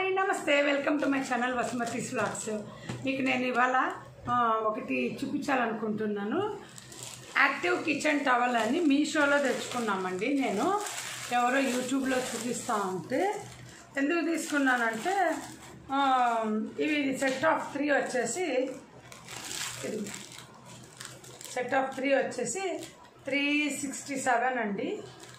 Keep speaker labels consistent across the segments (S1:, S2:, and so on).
S1: నమస్తే welcome to my channel Vasumathi vlogs మీకు నేను ఇవాళ ఆ, ఒకటి చూపించాలనుకుంటున్నాను యాక్టివ్ కిచెన్ టవల్ అని మీషోలో తెచ్చుకున్నామండి నేను ఎవరో యూట్యూబ్లో చూపిస్తూ ఉంటే ఎందుకు తీసుకున్నానంటే ఆ, ఇవి సెట్ ఆఫ్ త్రీ వచ్చేసి ఇది సెట్ ఆఫ్ త్రీ వచ్చేసి త్రీ సిక్స్టీ సెవెన్ అండి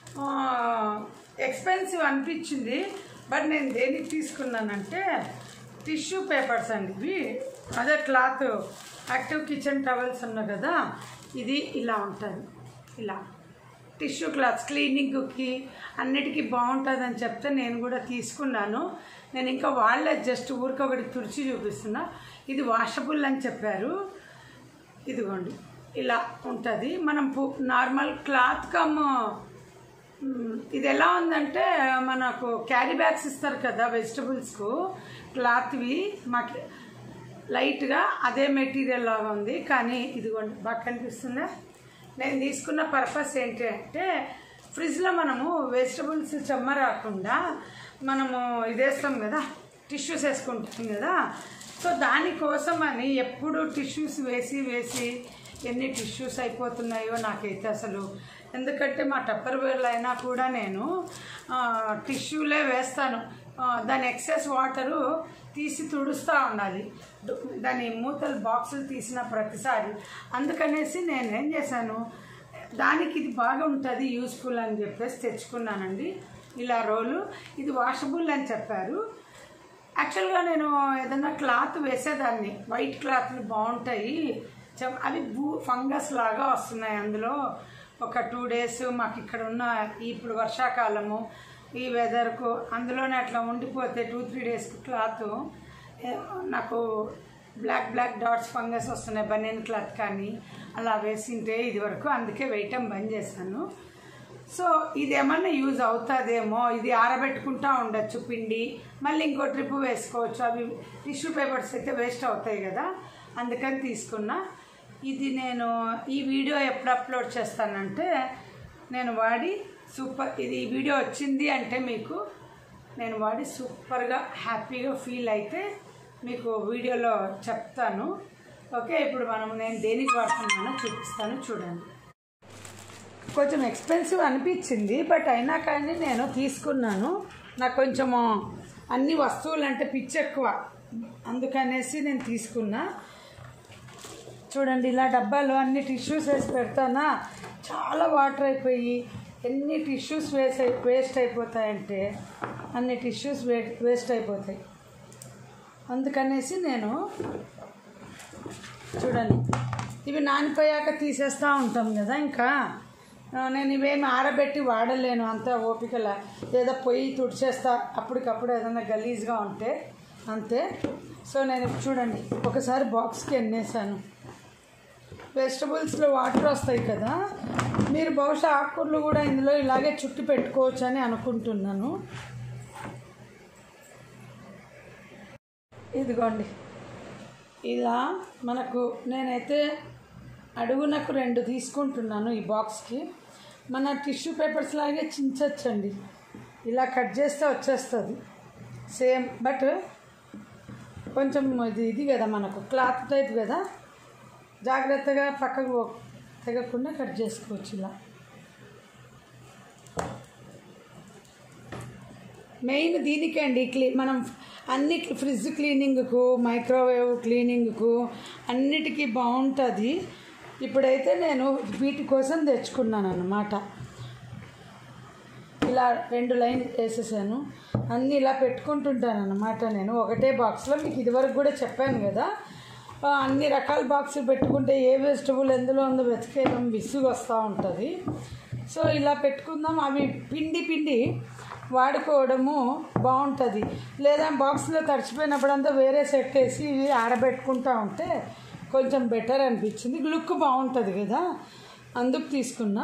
S1: ఎక్స్పెన్సివ్ అనిపించింది బట్ నేను దేనికి తీసుకున్నానంటే టిష్యూ పేపర్స్ అండి ఇవి అదే క్లాత్ యాక్టివ్ కిచెన్ టవల్స్ ఉన్నాయి కదా ఇది ఇలా ఉంటుంది ఇలా టిష్యూ క్లాత్స్ క్లీనింగ్కి అన్నిటికీ బాగుంటుందని చెప్తే నేను కూడా తీసుకున్నాను నేను ఇంకా వాళ్ళే జస్ట్ ఊరికి ఒకటి తుడిచి చూపిస్తున్నా ఇది వాషబుల్ అని చెప్పారు ఇదిగోండి ఇలా ఉంటుంది మనం పు- నార్మల్ క్లాత్ కమ్ మ్, ఇది ఎలా ఉందంటే మనకు క్యారీ బ్యాగ్స్ ఇస్తారు కదా వెజిటబుల్స్కు క్లాత్వి మాకు లైట్గా అదే మెటీరియల్ లాగా ఉంది కానీ ఇదిగోండి బాగా కనిపిస్తుందా నేను తీసుకున్న పర్పస్ ఏంటి అంటే ఫ్రిడ్జ్లో మనము వెజిటబుల్స్ చెమ్మ రాకుండా మనము ఇది వేస్తాం కదా టిష్యూస్ వేసుకుంటాం కదా సో దానికోసం అని ఎప్పుడు టిష్యూస్ వేసి వేసి ఎన్ని టిష్యూస్ అయిపోతున్నాయో నాకైతే అసలు ఎందుకంటే మా టప్పర్ వేర్లు అయినా కూడా నేను ఆ, టిష్యూలే వేస్తాను ఆ, దాని ఎక్సెస్ వాటరు తీసి తుడుస్తూ ఉండాలి డు- దాని మూతలు బాక్సులు తీసిన ప్రతిసారి అందుకనేసి నేను ఏం చేశాను దానికి ఇది బాగా ఉంటుంది యూస్ఫుల్ అని చెప్పేసి తెచ్చుకున్నానండి ఇలా రోలు ఇది వాషబుల్ అని చెప్పారు యాక్చువల్గా నేను ఏదైనా క్లాత్ వేసేదాన్ని వైట్ క్లాత్లు బాగుంటాయి చెప్- అవి భూ ఫంగస్ లాగా వస్తున్నాయి అందులో ఒక టూ డేస్ మాకు ఇక్కడ ఉన్న ఇప్పుడు వర్షాకాలము ఈ వెదర్కు అందులోనే అట్లా ఉండిపోతే టూ త్రీ డేస్కి క్లాత్ నాకు బ్లాక్ బ్లాక్ డాట్స్ ఫంగస్ వస్తున్నాయి బనియన్ క్లాత్ కానీ అలా వేసింటే ఇది వరకు అందుకే వేయటం బంద్ చేశాను సో ఇది ఏమన్నా యూజ్ అవుతుందేమో ఇది ఆరబెట్టుకుంటా ఉండొచ్చు పిండి మళ్ళీ ఇంకో ట్రిప్ వేసుకోవచ్చు అవి టిష్యూ పేపర్స్ అయితే వేస్ట్ అవుతాయి కదా అందుకని తీసుకున్నా ఇది నేను ఈ వీడియో ఎప్పుడు అప్లోడ్ చేస్తానంటే నేను వాడి సూపర్ ఇది ఈ వీడియో వచ్చింది అంటే మీకు నేను వాడి సూపర్గా హ్యాపీగా ఫీల్ అయితే మీకు వీడియోలో చెప్తాను ఓకే ఇప్పుడు మనం నేను దేనికి వాడుతున్నానో చూపిస్తాను చూడండి కొంచెం ఎక్స్పెన్సివ్ అనిపించింది బట్ అయినా కానీ నేను తీసుకున్నాను నాకు కొంచెము అన్ని వస్తువులు అంటే పిచ్చి ఎక్కువ అందుకనేసి నేను తీసుకున్నా చూడండి ఇలా డబ్బాలో అన్ని టిష్యూస్ వేసి పెడతానా చాలా వాటర్ అయిపోయి ఎన్ని టిష్యూస్ వేస్ట్ అయి వేస్ట్ అయిపోతాయంటే అన్ని టిష్యూస్ వే వేస్ట్ అయిపోతాయి అందుకనేసి నేను చూడండి ఇవి నానిపోయాక తీసేస్తూ ఉంటాం కదా ఇంకా ఆ, నేను ఇవేమి ఆరబెట్టి వాడలేను అంత ఓపికలా ఏదో పొయ్యి తుడిచేస్తా అప్పటికప్పుడు ఏదైనా గలీజ్గా ఉంటే అంతే సో నేను ఇప్పుడు చూడండి ఒకసారి బాక్స్కి ఎన్నేసాను వెజిటబుల్స్లో వాటర్ వస్తాయి కదా మీరు బహుశా ఆకుకూరలు కూడా ఇందులో ఇలాగే చుట్టి పెట్టుకోవచ్చు అని అనుకుంటున్నాను ఇదిగోండి ఇలా మనకు నేనైతే అడుగునకు రెండు తీసుకుంటున్నాను ఈ బాక్స్కి మన టిష్యూ పేపర్స్ లాగే చించచ్చండి ఇలా కట్ చేస్తే వచ్చేస్తుంది సేమ్ బట్ కొంచెం ఇది ఇది కదా మనకు క్లాత్ టైప్ కదా జాగ్రత్తగా పక్కకు పో- తెగకుండా కట్ చేసుకోవచ్చు ఇలా మెయిన్ దీనికే అండి క్లీ మనం అన్ని ఫ్రిడ్జ్ క్లీనింగ్కు మైక్రోవేవ్ క్లీనింగ్కు అన్నిటికీ బాగుంటుంది ఇప్పుడైతే నేను వీటి కోసం తెచ్చుకున్నాను అన్నమాట ఇలా రెండు లైన్ వేసేసాను అన్నీ ఇలా పెట్టుకుంటుంటాను అన్నమాట నేను ఒకటే బాక్స్లో మీకు ఇదివరకు కూడా చెప్పాను కదా ఆ, అన్ని రకాల బాక్సులు పెట్టుకుంటే ఏ వెజిటబుల్ ఎందులో ఉందో వెతికేయడం విసుగు వస్తూ ఉంటుంది సో ఇలా పెట్టుకుందాం అవి పిండి పిండి వాడుకోవడము బాగుంటుంది లేదా బాక్స్లో తడిచిపోయినప్పుడంతా వేరే సెట్ వేసి ఇవి ఆరబెట్టుకుంటా ఉంటే కొంచెం బెటర్ అనిపించింది లుక్ బాగుంటుంది కదా అందుకు తీసుకున్నా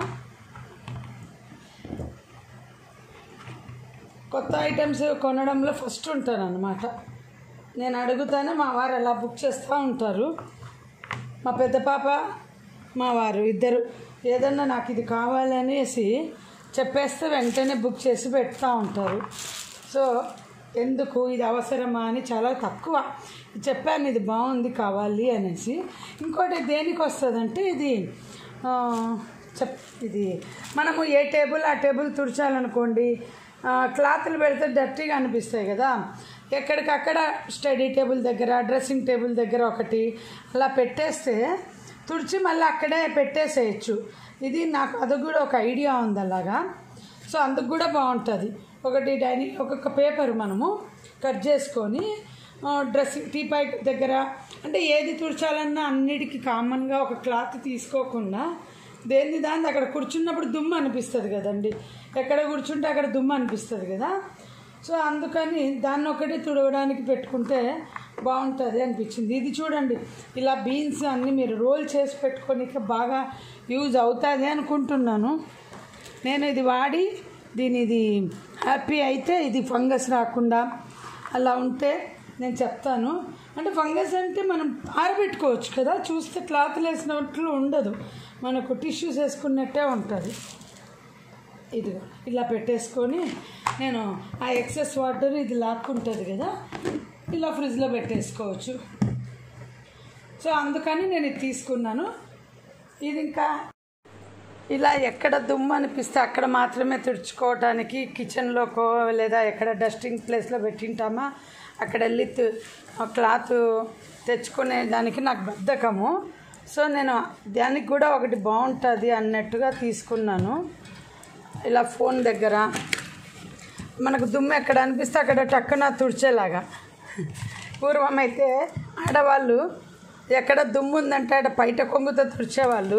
S1: కొత్త ఐటమ్స్ కొనడంలో ఫస్ట్ ఉంటాను అనమాట నేను అడుగుతానే మా వారు అలా బుక్ చేస్తూ ఉంటారు మా పెద్ద పాప మా వారు ఇద్దరు ఏదన్నా నాకు ఇది కావాలనేసి చెప్పేస్తే వెంటనే బుక్ చేసి పెడతా ఉంటారు సో ఎందుకు ఇది అవసరమా అని చాలా తక్కువ చెప్పాను ఇది బాగుంది కావాలి అనేసి ఇంకోటి దేనికి వస్తుందంటే ఇది ఆ, చెప్ ఇది మనము ఏ టేబుల్ ఆ టేబుల్ తుడిచాలనుకోండి ఆ, క్లాత్లు పెడితే డర్టీగా అనిపిస్తాయి కదా ఎక్కడికక్కడ స్టడీ టేబుల్ దగ్గర డ్రెస్సింగ్ టేబుల్ దగ్గర ఒకటి అలా పెట్టేస్తే తుడిచి మళ్ళీ అక్కడే పెట్టేసేయచ్చు ఇది నాకు అది కూడా ఒక ఐడియా ఉంది అలాగా సో అందుకు కూడా బాగుంటుంది ఒకటి డైనింగ్ ఒక్కొక్క పేపర్ మనము కట్ చేసుకొని ఆ, డ్రెస్సింగ్ టీపై దగ్గర అంటే ఏది తుడిచాలన్నా అన్నిటికీ కామన్గా ఒక క్లాత్ తీసుకోకుండా దేన్ని దాన్ని అక్కడ కూర్చున్నప్పుడు దుమ్ము అనిపిస్తుంది కదండి ఎక్కడ కూర్చుంటే అక్కడ దుమ్ము అనిపిస్తుంది కదా సో అందుకని దాన్ని ఒకటి తుడవడానికి పెట్టుకుంటే బాగుంటుంది అనిపించింది ఇది చూడండి ఇలా బీన్స్ అన్నీ మీరు రోల్ చేసి పెట్టుకోనికి బాగా యూజ్ అవుతుంది అనుకుంటున్నాను నేను ఇది వాడి దీని ఇది హ్యాపీ అయితే ఇది ఫంగస్ రాకుండా అలా ఉంటే నేను చెప్తాను అంటే ఫంగస్ అంటే మనం ఆరబెట్టుకోవచ్చు కదా చూస్తే క్లాత్లు వేసినట్లు ఉండదు మనకు టిష్యూస్ వేసుకున్నట్టే ఉంటుంది ఇదిగో ఇలా పెట్టేసుకొని నేను ఆ ఎక్సెస్ వాటర్ ఇది లాక్కుంటుంది కదా ఇలా ఫ్రిడ్జ్లో పెట్టేసుకోవచ్చు సో అందుకని నేను ఇది తీసుకున్నాను ఇది ఇంకా ఇలా ఎక్కడ దుమ్ము అనిపిస్తే అక్కడ మాత్రమే తుడుచుకోవటానికి కిచెన్లోకో లేదా ఎక్కడ డస్టింగ్ ప్లేస్లో పెట్టింటామా అక్కడ వెళ్ళి తు- ఆ క్లాత్ తెచ్చుకునే దానికి నాకు బద్ధకము సో నేను దానికి కూడా ఒకటి బాగుంటుంది అన్నట్టుగా తీసుకున్నాను ఇలా ఫోన్ దగ్గర మనకు దుమ్ము ఎక్కడ అనిపిస్తే అక్కడ టక్కున తుడిచేలాగా పూర్వం అయితే ఆడవాళ్ళు ఎక్కడ దుమ్ము ఉందంటే అక్కడ బయట కొంగుతో తుడిచేవాళ్ళు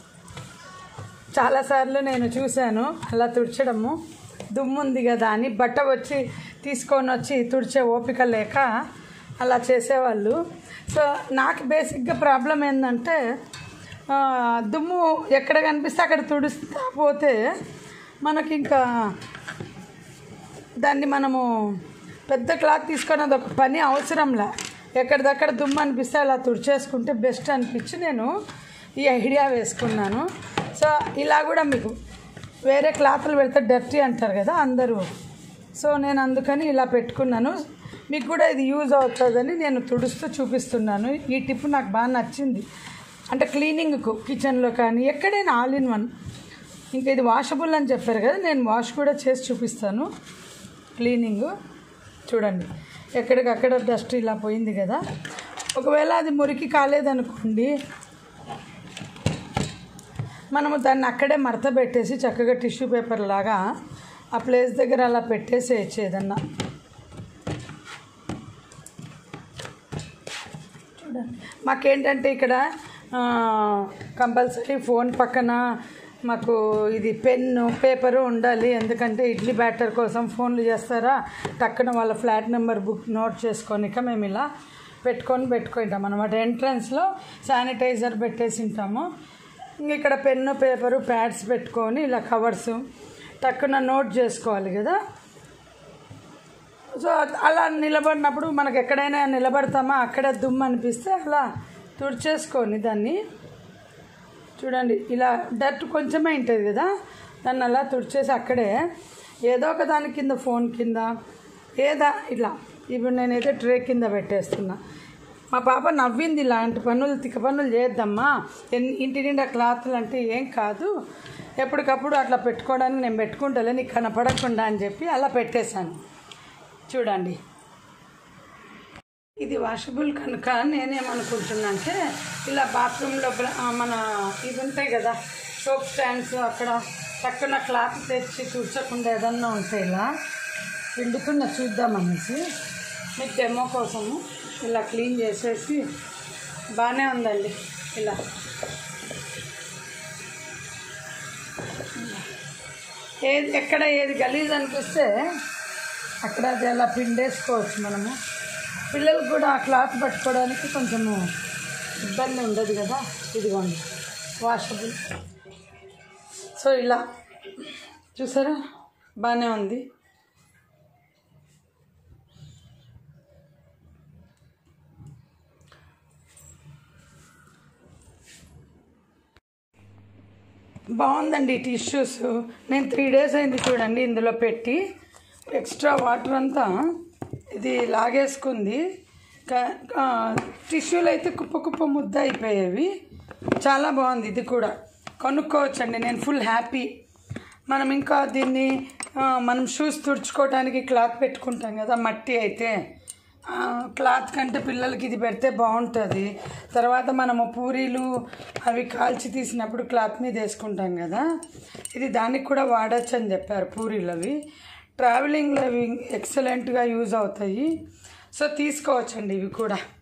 S1: చాలాసార్లు నేను చూశాను అలా తుడచడము దుమ్ము ఉంది కదా అని బట్ట వచ్చి తీసుకొని వచ్చి తుడిచే ఓపిక లేక అలా చేసేవాళ్ళు సో నాకు బేసిక్గా ప్రాబ్లం ఏంటంటే ఆ, దుమ్ము ఎక్కడ కనిపిస్తే అక్కడ తుడుస్తా పోతే మనకి ఇంకా దాన్ని మనము పెద్ద క్లాత్ తీసుకొని అది ఒక పని అవసరంలా ఎక్కడిదక్కడ దుమ్ము అనిపిస్తే అలా తుడిచేసుకుంటే బెస్ట్ అనిపించి నేను ఈ ఐడియా వేసుకున్నాను సో ఇలా కూడా మీకు వేరే క్లాత్లు పెడితే డర్టీ అంటారు కదా అందరూ సో నేను అందుకని ఇలా పెట్టుకున్నాను మీకు కూడా ఇది యూజ్ అవుతుందని నేను తుడుస్తూ చూపిస్తున్నాను ఈ టిప్ నాకు బాగా నచ్చింది అంటే క్లీనింగ్కు కిచెన్లో కానీ ఎక్కడైనా ఆల్ ఇన్ వన్ ఇంకా ఇది వాషబుల్ అని చెప్పారు కదా నేను వాష్ కూడా చేసి చూపిస్తాను క్లీనింగ్ చూడండి ఎక్కడికక్కడ డస్ట్ ఇలా పోయింది కదా ఒకవేళ అది మురికి కాలేదనుకోండి మనము దాన్ని అక్కడే మడత పెట్టేసి చక్కగా టిష్యూ పేపర్ లాగా ఆ ప్లేస్ దగ్గర అలా పెట్టేసేయచ్చు ఏదన్నా చూడండి మాకేంటంటే ఇక్కడ కంపల్సరీ ఫోన్ పక్కన మాకు ఇది పెన్ను పేపరు ఉండాలి ఎందుకంటే ఇడ్లీ బ్యాటర్ కోసం ఫోన్లు చేస్తారా టక్కున వాళ్ళ ఫ్లాట్ నెంబర్ బుక్ నోట్ చేసుకోనిక మేము ఇలా పెట్టుకొని పెట్టుకుంటాం అనమాట ఎంట్రన్స్లో శానిటైజర్ పెట్టేసి ఉంటాము ఇంక ఇక్కడ పెన్ను పేపరు ప్యాడ్స్ పెట్టుకొని ఇలా కవర్స్ టక్కున నోట్ చేసుకోవాలి కదా సో అలా నిలబడినప్పుడు మనకు ఎక్కడైనా నిలబడతామా అక్కడే దుమ్ము అనిపిస్తే అలా తుడిచేసుకొని దాన్ని చూడండి ఇలా డర్ట్ కొంచెమే ఉంటుంది కదా దాన్ని అలా తుడిచేసి అక్కడే ఏదో ఒక దాని కింద ఫోన్ కింద ఏదా ఇలా ఇప్పుడు నేనైతే ట్రే కింద పెట్టేస్తున్నా మా పాప నవ్వింది ఇలాంటి పనులు తిక్క పనులు చేద్దామా ఎన్- ఇంటి నిండా క్లాత్లు అంటే ఏం కాదు ఎప్పటికప్పుడు అట్లా పెట్టుకోవడానికి నేను పెట్టుకుంటాలే నీకు కనపడకుండా అని చెప్పి అలా పెట్టేశాను చూడండి ఇది వాషబుల్ కనుక నేనేమనుకుంటున్నా అంటే ఇలా బాత్రూంలో మన ఇవి ఉంటాయి కదా సోప్ స్టాండ్స్ అక్కడ పక్కన క్లాత్ తెచ్చి తుడచకుండా ఏదన్నా ఉంటాయి ఇలా పిండుతున్న చూద్దామనేసి మీకు డెమో కోసము ఇలా క్లీన్ చేసేసి బాగానే ఉందండి ఇలా ఏది ఎక్కడ ఏది గలీజ్ అనిపిస్తే అక్కడ అది అలా పిండేసుకోవచ్చు మనము పిల్లలకు కూడా ఆ క్లాత్ పట్టుకోవడానికి కొంచెము ఇబ్బంది ఉండదు కదా ఇదిగోండి వాషబుల్ సో ఇలా చూసారా బాగానే ఉంది బాగుందండి ఈ టిష్యూస్ నేను త్రీ డేస్ అయింది చూడండి ఇందులో పెట్టి ఎక్స్ట్రా వాటర్ అంతా ఇది లాగేసుకుంది క- ఆ, టిష్యూలు అయితే కుప్ప కుప్ప ముద్ద అయిపోయేవి చాలా బాగుంది ఇది కూడా కొనుక్కోవచ్చండి నేను ఫుల్ హ్యాపీ మనం ఇంకా దీన్ని ఆ, మనం షూస్ తుడుచుకోవడానికి క్లాత్ పెట్టుకుంటాం కదా మట్టి అయితే ఆ, క్లాత్ కంటే పిల్లలకి ఇది పెడితే బాగుంటుంది తర్వాత మనము పూరీలు అవి కాల్చి తీసినప్పుడు క్లాత్ మీద వేసుకుంటాం కదా ఇది దానికి కూడా వాడచ్చు అని చెప్పారు పూరీలు అవి ట్రావెలింగ్లో అవి ఎక్సలెంట్గా యూజ్ అవుతాయి సో తీసుకోవచ్చండి ఇవి కూడా